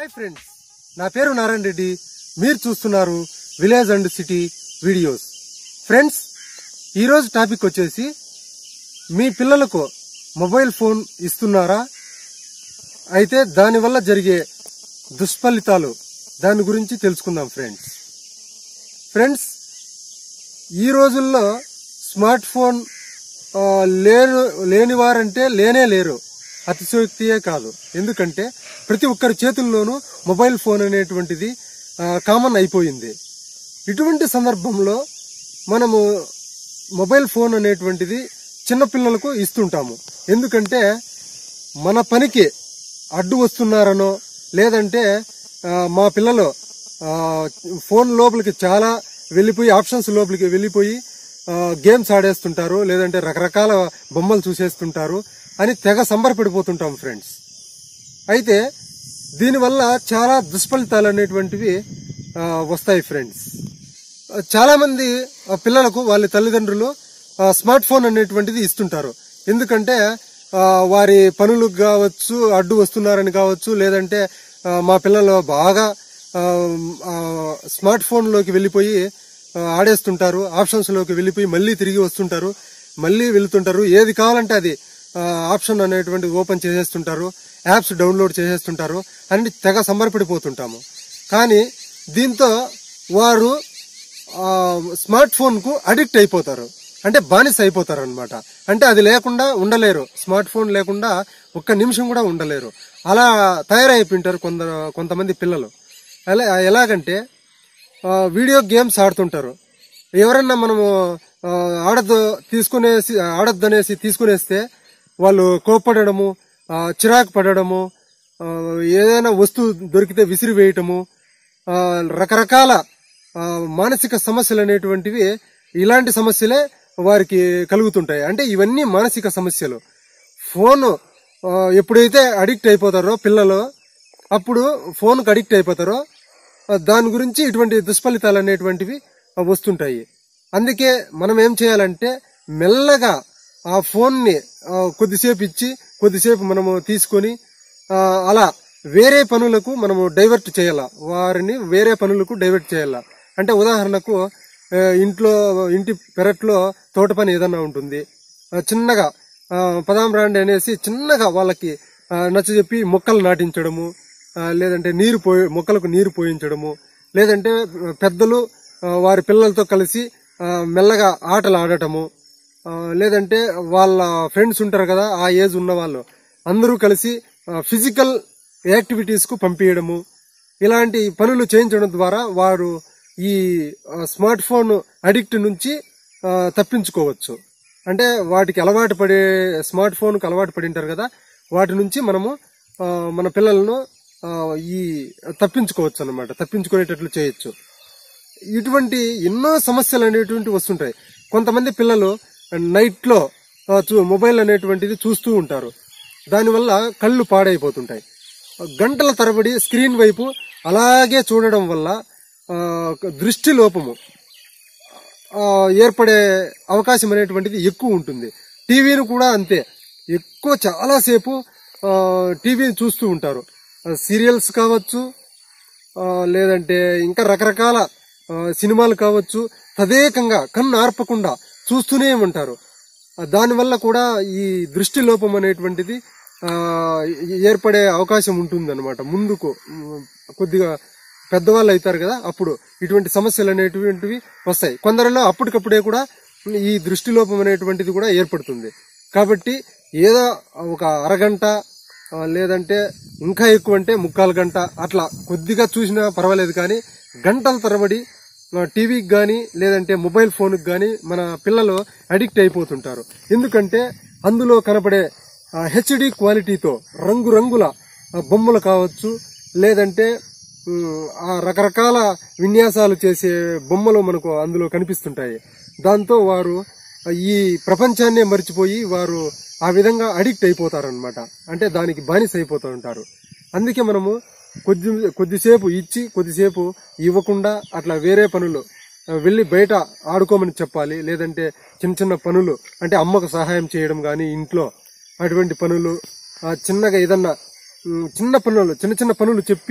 hi friends నా పేరు నారాయణ రెడ్డి మీరు చూస్తున్నారు village and city videos friends ఈరోజు టాపిక్ వచ్చేసి మీ పిల్లలకు మొబైల్ ఫోన్ ఇస్తున్నారా అయితే దానివల్ల జరిగే దుష్ఫలితాలు దాని గురించి తెలుసుకుందాం ఫ్రెండ్స్ ఫ్రెండ్స్ ఈ రోజుల్లో స్మార్ట్ ఫోన్ ఆ, లేను లేని వారంటే లేనే లేరు అతిశయోక్తియే కాదు ఎందుకంటే ప్రతి ఒక్కరి చేతుల్లోనూ మొబైల్ ఫోన్ అనేటువంటిది ఆ, కామన్ అయిపోయింది ఇటువంటి సందర్భంలో మనము మొబైల్ ఫోన్ అనేటువంటిది చిన్నపిల్లలకు ఇస్తుంటాము ఎందుకంటే మన పనికి అడ్డు వస్తున్నారనో లేదంటే ఆ, మా పిల్లలు ఆ, ఫోన్ లోపలికి చాలా వెళ్ళిపోయి ఆప్షన్స్ లోపలికి వెళ్ళిపోయి ఆ, గేమ్స్ ఆడేస్తుంటారు లేదంటే రకరకాల బొమ్మలు చూసేస్తుంటారు అని తెగ సంబరపడిపోతుంటాం ఫ్రెండ్స్ అయితే దీనివల్ల చాలా దుష్ఫలితాలు అనేటువంటివి ఆ, వస్తాయి ఫ్రెండ్స్ చాలా మంది ఆ, పిల్లలకు వాళ్ళ తల్లిదండ్రులు ఆ, స్మార్ట్ ఫోన్ అనేటువంటిది ఇస్తుంటారు ఎందుకంటే ఆ, వారి పనులకు కావచ్చు అడ్డు వస్తున్నారని కావచ్చు లేదంటే ఆ, మా పిల్లలు బాగా ఆ, ఆ, స్మార్ట్ ఫోన్ లోకి వెళ్ళిపోయి ఆ, ఆడేస్తుంటారు ఆప్షన్స్ లోకి వెళ్ళిపోయి మళ్ళీ తిరిగి వస్తుంటారు మళ్ళీ వెళ్తుంటారు ఏది కావాలంటే అది ఆ, ఆప్షన్ అనేటువంటి ఓపెన్ చేసేస్తుంటారు యాప్స్ డౌన్లోడ్ చేసేస్తుంటారు అని తెగ సంబరపడిపోతుంటాము కానీ దీంతో వారు ఆ, స్మార్ట్ ఫోన్ కు అడిక్ట్ అయిపోతారు అంటే బానిస అయిపోతారు అనమాట అంటే అది లేకుండా ఉండలేరు స్మార్ట్ ఫోన్ లేకుండా ఒక్క నిమిషం కూడా ఉండలేరు అలా తయారైపోయింటారు కొంత కొంతమంది పిల్లలు అలా ఎలాగంటే ఆ, వీడియో గేమ్స్ ఆడుతుంటారు ఎవరన్నా మనము ఆ, ఆడద్దు తీసుకునేసి ఆడద్దు అనేసి తీసుకునేస్తే వాళ్ళు కోప్పడము ఆ, చిరాకు పడడము ఆ, ఏదైనా వస్తువు దొరికితే విసిరివేయటము ఆ, రకరకాల ఆ, మానసిక సమస్యలు అనేటువంటివి ఇలాంటి సమస్యలే వారికి కలుగుతుంటాయి అంటే ఇవన్నీ మానసిక సమస్యలు ఫోన్ ఆ, ఎప్పుడైతే అడిక్ట్ అయిపోతారో పిల్లలు అప్పుడు ఫోన్కి అడిక్ట్ అయిపోతారో ఆ, దాని గురించి ఇటువంటి దుష్ఫలితాలు అనేటువంటివి ఆ, వస్తుంటాయి అందుకే మనం ఏం చేయాలంటే మెల్లగా ఆ ఫోన్ని ఆ, కొద్దిసేపు ఇచ్చి కొద్దిసేపు మనము తీసుకొని ఆ, అలా వేరే పనులకు మనము డైవర్ట్ చేయాల వారిని వేరే పనులకు డైవర్ట్ చేయాల అంటే ఉదాహరణకు ఆ, ఇంట్లో ఇంటి పెరట్లో తోట పని ఏదన్నా ఉంటుంది ఆ, చిన్నగా ఆ, పదాం రాండి అనేసి చిన్నగా వాళ్ళకి ఆ, నచ్చజెప్పి మొక్కలు నాటించడము ఆ, లేదంటే నీరు పోయి మొక్కలకు నీరు పోయించడము లేదంటే పెద్దలు ఆ, వారి పిల్లలతో కలిసి ఆ, మెల్లగా ఆటలు ఆడటము ఆ, లేదంటే వాళ్ళ ఫ్రెండ్స్ ఉంటారు కదా ఆ ఏజ్ ఉన్న వాళ్ళు అందరూ కలిసి ఫిజికల్ యాక్టివిటీస్ కు పంపించడము ఇలాంటి పనులు చేయించడం ద్వారా వారు ఈ ఆ, స్మార్ట్ ఫోన్ అడిక్ట్ నుంచి ఆ, తప్పించుకోవచ్చు అంటే వాటికి అలవాటు పడే స్మార్ట్ ఫోన్ కు అలవాటు పడి ఉంటారు కదా వాటి నుంచి మనము ఆ, మన పిల్లలను ఆ, ఈ తప్పించుకోవచ్చు అన్నమాట తప్పించుకునేటట్లు చేయొచ్చు ఇటువంటి ఎన్నో సమస్యలు అనేటువంటి వస్తుంటాయి కొంతమంది పిల్లలు నైట్ లో ఆ, చూ- మొబైల్ అనేటువంటిది చూస్తూ ఉంటారు దానివల్ల కళ్ళు పాడైపోతుంటాయి గంటల తరబడి స్క్రీన్ వైపు అలాగే చూడడం వల్ల ఆ, దృష్టి లోపము ఆ, ఏర్పడే అవకాశం అనేటువంటిది ఎక్కువ ఉంటుంది టీవీని కూడా అంతే ఎక్కువ చాలాసేపు ఆ, టీవీని చూస్తూ ఉంటారు ఆ, సీరియల్స్ కావచ్చు ఆ, లేదంటే ఇంకా రకరకాల ఆ, సినిమాలు కావచ్చు తదేకంగా కన్ను ఆర్పకుండా చూస్తూనే ఉంటారు ఆ, దానివల్ల కూడా ఈ దృష్టి లోపం అనేటువంటిది ఆ, ఏర్పడే అవకాశం ఉంటుంది అనమాట ముందుకు ఉమ్, కొద్దిగా పెద్దవాళ్ళు అవుతారు కదా అప్పుడు ఇటువంటి సమస్యలు అనేటువంటివి వస్తాయి కొందరిలో అప్పటికప్పుడే కూడా ఈ దృష్టి లోపం అనేటువంటిది కూడా ఏర్పడుతుంది కాబట్టి ఏదో ఒక అరగంట ఆ, లేదంటే ఇంకా ఎక్కువ అంటే ముక్కాలు గంట అట్లా కొద్దిగా చూసినా పర్వాలేదు కానీ గంటల తరబడి ఆ, టీవీకి కానీ లేదంటే మొబైల్ ఫోన్కి కానీ మన పిల్లలు అడిక్ట్ అయిపోతుంటారు ఎందుకంటే అందులో కనపడే హెచ్డి క్వాలిటీతో రంగురంగుల ఆ, బొమ్మలు కావచ్చు లేదంటే ఉమ్, ఆ రకరకాల విన్యాసాలు చేసే బొమ్మలు మనకు అందులో కనిపిస్తుంటాయి దాంతో వారు ఈ ప్రపంచాన్నే మర్చిపోయి వారు ఆ విధంగా అడిక్ట్ అయిపోతారనమాట అంటే దానికి బానిస అయిపోతూ ఉంటారు అందుకే మనము కొద్ది కొద్దిసేపు ఇచ్చి కొద్దిసేపు ఇవ్వకుండా అట్లా వేరే పనులు ఆ, వెళ్ళి బయట ఆడుకోమని చెప్పాలి లేదంటే చిన్న చిన్న పనులు అంటే అమ్మకు సహాయం చేయడం కానీ ఇంట్లో అటువంటి పనులు ఆ, చిన్నగా ఏదన్నా ఉమ్, చిన్న పనులు చిన్న చిన్న పనులు చెప్పి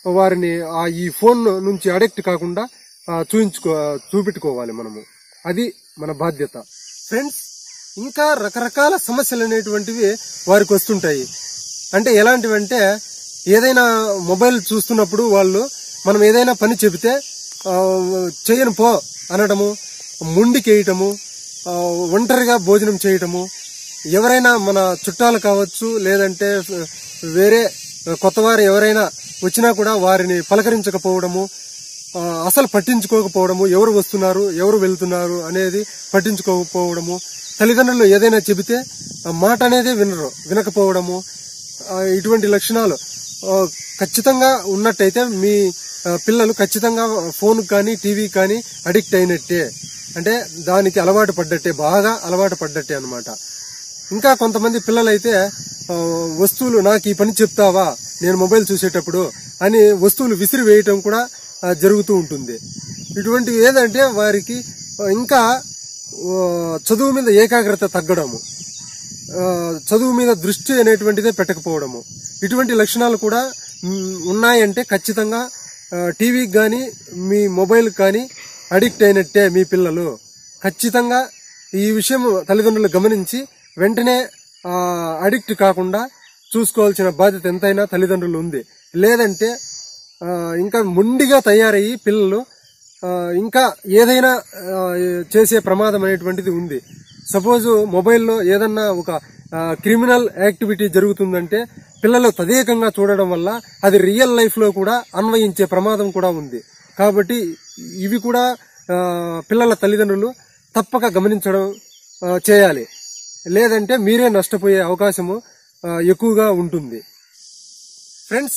వారిని ఆ ఈ ఫోన్ నుంచి అడిక్ట్ కాకుండా ఆ, చూయించుకో చూపెట్టుకోవాలి మనము అది మన బాధ్యత ఫ్రెండ్స్ ఇంకా రకరకాల సమస్యలు అనేటువంటివి వారికి వస్తుంటాయి అంటే ఎలాంటివంటే ఏదైనా మొబైల్ చూస్తున్నప్పుడు వాళ్ళు మనం ఏదైనా పని చెబితే ఆ, చేయను పో అనడము ముండికేయటము ఆ, ఒంటరిగా భోజనం చేయటము ఎవరైనా మన చుట్టాలు కావచ్చు లేదంటే వేరే కొత్తవారు ఎవరైనా వచ్చినా కూడా వారిని పలకరించకపోవడము ఆ, అసలు పట్టించుకోకపోవడము ఎవరు వస్తున్నారు ఎవరు వెళ్తున్నారు అనేది పట్టించుకోకపోవడము తల్లిదండ్రులు ఏదైనా చెబితే ఆ మాట అనేది వినరు వినకపోవడము ఆ, ఇటువంటి లక్షణాలు ఆ, ఖచ్చితంగా ఉన్నట్టయితే మీ ఆ, పిల్లలు ఖచ్చితంగా ఫోన్ కానీ టీవీ కానీ అడిక్ట్ అయినట్టే అంటే దానికి అలవాటు పడ్డట్టే బాగా అలవాటు పడ్డట్టే అన్నమాట ఇంకా కొంతమంది పిల్లలైతే ఆ, వస్తువులు నాకు ఈ పని చెప్తావా నేను మొబైల్ చూసేటప్పుడు అని వస్తువులు విసిరి వేయటం కూడా ఆ, జరుగుతూ ఉంటుంది ఇటువంటివి ఏదంటే వారికి ఆ, ఇంకా ఆ, చదువు మీద ఏకాగ్రత తగ్గడము ఆ, చదువు మీద దృష్టి అనేటువంటిదే పెట్టకపోవడము ఇటువంటి లక్షణాలు కూడా మ్, ఉన్నాయంటే ఖచ్చితంగా ఆ, టీవీకి కానీ మీ మొబైల్ కానీ అడిక్ట్ అయినట్టే మీ పిల్లలు ఖచ్చితంగా ఈ విషయం తల్లిదండ్రులు గమనించి వెంటనే ఆ, అడిక్ట్ కాకుండా చూసుకోవాల్సిన బాధ్యత ఎంతైనా తల్లిదండ్రులు ఉంది లేదంటే ఆ, ఇంకా మొండిగా తయారయ్యి పిల్లలు ఆ, ఇంకా ఏదైనా ఆ, చేసే ప్రమాదం అనేటువంటిది ఉంది సపోజ్ మొబైల్లో ఏదన్నా ఒక క్రిమినల్ యాక్టివిటీ జరుగుతుందంటే పిల్లలు తదేకంగా చూడడం వల్ల అది రియల్ లైఫ్ లో కూడా అన్వయించే ప్రమాదం కూడా ఉంది కాబట్టి ఇవి కూడా ఆ, పిల్లల తల్లిదండ్రులు తప్పక గమనించడం ఆ, చేయాలి లేదంటే మీరే నష్టపోయే అవకాశము ఆ, ఎక్కువగా ఉంటుంది ఫ్రెండ్స్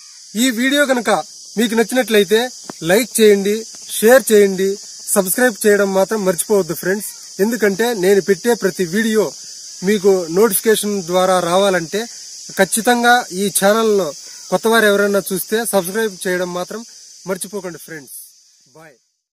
ఈ వీడియో కనుక మీకు నచ్చినట్లయితే లైక్ చేయండి షేర్ చేయండి సబ్స్క్రైబ్ చేయడం మాత్రం మర్చిపోవద్దు ఫ్రెండ్స్ ఎందుకంటే నేను పెట్టే ప్రతి వీడియో మీకు నోటిఫికేషన్ ద్వారా రావాలంటే ఖచ్చితంగా ఈ ఛానల్లో కొత్తవారు ఎవరైనా చూస్తే సబ్స్క్రైబ్ చేయడం మాత్రం మర్చిపోకండి ఫ్రెండ్స్ బాయ్